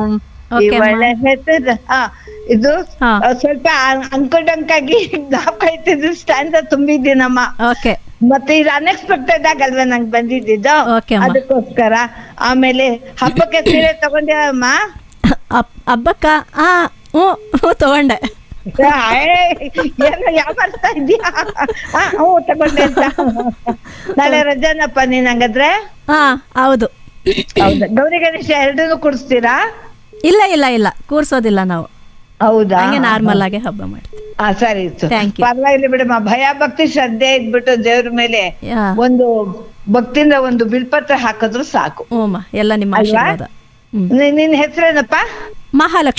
Okay, ಅಮ್ಮ. ಇವಳ ಹೆಸರು ಹಾ ಇದು ಹಾ. ಆ, ಸ್ವಲ್ಪ ಅಂಕುಡಂಕಾಗಿ ಜ್ಞಾಪಕ ಇಟ್ಟಿದ್ದು ಸ್ಟ್ಯಾಂಡ್ ತುಂಬಿದ್ದೀನಮ್ಮ ಓಕೆ ಮತ್ತೆ ಇದು ಅನ್ಎಕ್ಸ್ಪೆಕ್ಟೆಡ್ ಆಗಲ್ವಾ ನಂಗೆ ಬಂದಿದ್ದು Okay, ಅಮ್ಮ. ಅದಕ್ಕೋಸ್ಕರ ಆಮೇಲೆ ಹಬ್ಬಕ್ಕೆ ಸೀರೆ ತಗೊಂಡ್ಯಾವಮ್ಮ ಹಬ್ಬಕ್ಕ ಆ ಹ್ಞೂ ಹ್ಞೂ ತಗೊಂಡೆ ಏನೋ ಯಾವರ್ತಾ ಇದೀಯಾ ಆ, ಹ್ಞೂ ತಗೊಂಡೆ ಅಂತ ನಾಳೆ ರಜಾನಪ್ಪ ನೀನ್ ಹಂಗಾದ್ರೆ ಹಾ ಹೌದು ಹೌದಾ ಗೌರಿ ಗಣೇಶ ಎರಡನ್ನೂ ಕುಡಿಸ್ತೀರಾ ಇಲ್ಲ ಇಲ್ಲ ಇಲ್ಲ ಕೂರ್ಸೋದಿಲ್ಲ ನಾವು ಹೌದಾ ಹಂಗೆ ನಾರ್ಮಲ್ ಆಗಿ ಹಬ್ಬ ಮಾಡ್ತೀವಿ ಹಾ ಸರಿ ಇತ್ತು Thank you. ಪರವಾಗಿಲ್ಲ ಬಿಡಮ್ಮ ಭಯ ಭಕ್ತಿ ಶ್ರದ್ಧೆ ಇದ್ಬಿಟ್ಟು ದೇವ್ರ ಮೇಲೆ ಯಾ. ಒಂದು ಭಕ್ತಿಯಿಂದ ಒಂದು ಬಿಲ್ಪತ್ರ ಹಾಕಿದ್ರು ಸಾಕು ಹ್ಞೂಮ್ಮ ಎಲ್ಲ ನಿಮ್ಮ ಅಲ್ವಾ? ಆಶೀರ್ವಾದ ಹ್ಮ್ ನೀ- ನಿನ್ ಹೆಸರೇನಪ್ಪ ಮಹಾಲಕ್ಷ್ಮಿ